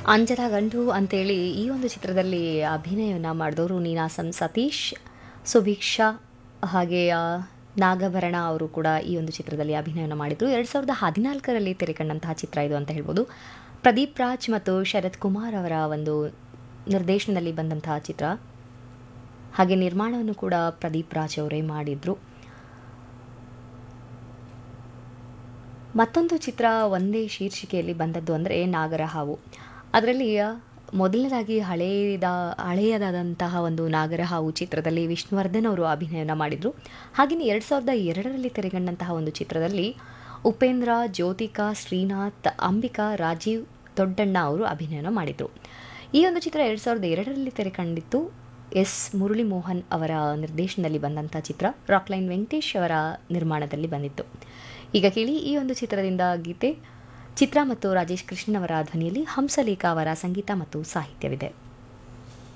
ಅಂಜದ ಗಂಡು ಅಂತೇಳಿ ಈ ಒಂದು ಚಿತ್ರದಲ್ಲಿ ಅಭಿನಯವನ್ನು ಮಾಡಿದವರು ನೀನಾಸಂ ಸತೀಶ್ ಸುಭೀಕ್ಷಾ ಹಾಗೆ ಆ, ನಾಗಭರಣ ಅವರು ಕೂಡ ಈ ಒಂದು ಚಿತ್ರದಲ್ಲಿ ಅಭಿನಯವನ್ನು ಮಾಡಿದರು ಎರಡು ಸಾವಿರದ ಹದಿನಾಲ್ಕರಲ್ಲಿ ತೆರೆಕಂಡಂತಹ ಚಿತ್ರ ಇದು ಅಂತ ಹೇಳ್ಬೋದು ಪ್ರದೀಪ್ ರಾಜ್ ಮತ್ತು ಶರತ್ ಕುಮಾರ್ ಅವರ ಒಂದು ನಿರ್ದೇಶನದಲ್ಲಿ ಬಂದಂತಹ ಚಿತ್ರ ಹಾಗೆ ನಿರ್ಮಾಣವನ್ನು ಕೂಡ ಪ್ರದೀಪ್ ರಾಜ್ ಅವರೇ ಮಾಡಿದರು ಮತ್ತೊಂದು ಚಿತ್ರ ಒಂದೇ ಶೀರ್ಷಿಕೆಯಲ್ಲಿ ಬಂದದ್ದು ಅಂದರೆ ನಾಗರ ಹಾವು ಅದರಲ್ಲಿ ಮೊದಲನೇದಾಗಿ ಹಳೆಯದ ಹಳೆಯದಾದಂತಹ ಒಂದು ನಾಗರ ಹಾವು ಚಿತ್ರದಲ್ಲಿ ವಿಷ್ಣುವರ್ಧನ್ ಅವರು ಅಭಿನಯನ ಮಾಡಿದರು ಹಾಗೆಯೇ ಎರಡು ಸಾವಿರದ ಎರಡರಲ್ಲಿ ತೆರೆಗಂಡಂತಹ ಒಂದು ಚಿತ್ರದಲ್ಲಿ ಉಪೇಂದ್ರ ಜ್ಯೋತಿಕಾ ಶ್ರೀನಾಥ್ ಅಂಬಿಕಾ ರಾಜೀವ್ ದೊಡ್ಡಣ್ಣ ಅವರು ಅಭಿನಯನ ಮಾಡಿದರು ಈ ಒಂದು ಚಿತ್ರ ಎರಡು ಸಾವಿರದ ಎರಡರಲ್ಲಿ ತೆರೆಕಂಡಿತ್ತು ಎಸ್ ಮುರಳಿ ಮೋಹನ್ ಅವರ ನಿರ್ದೇಶನದಲ್ಲಿ ಬಂದಂಥ ಚಿತ್ರ ರಾಕ್ಲೈನ್ ವೆಂಕಟೇಶ್ ಅವರ ನಿರ್ಮಾಣದಲ್ಲಿ ಬಂದಿತ್ತು ಈಗ ಕೇಳಿ ಈ ಒಂದು ಚಿತ್ರದಿಂದ ಗೀತೆ ಚಿತ್ರ ಮತ್ತು ರಾಜೇಶ್ ಕೃಷ್ಣನ್ ಅವರ ಧ್ವನಿಯಲ್ಲಿ ಹಂಸಲೇಖ ಅವರ ಸಂಗೀತ ಮತ್ತು ಸಾಹಿತ್ಯವಿದೆ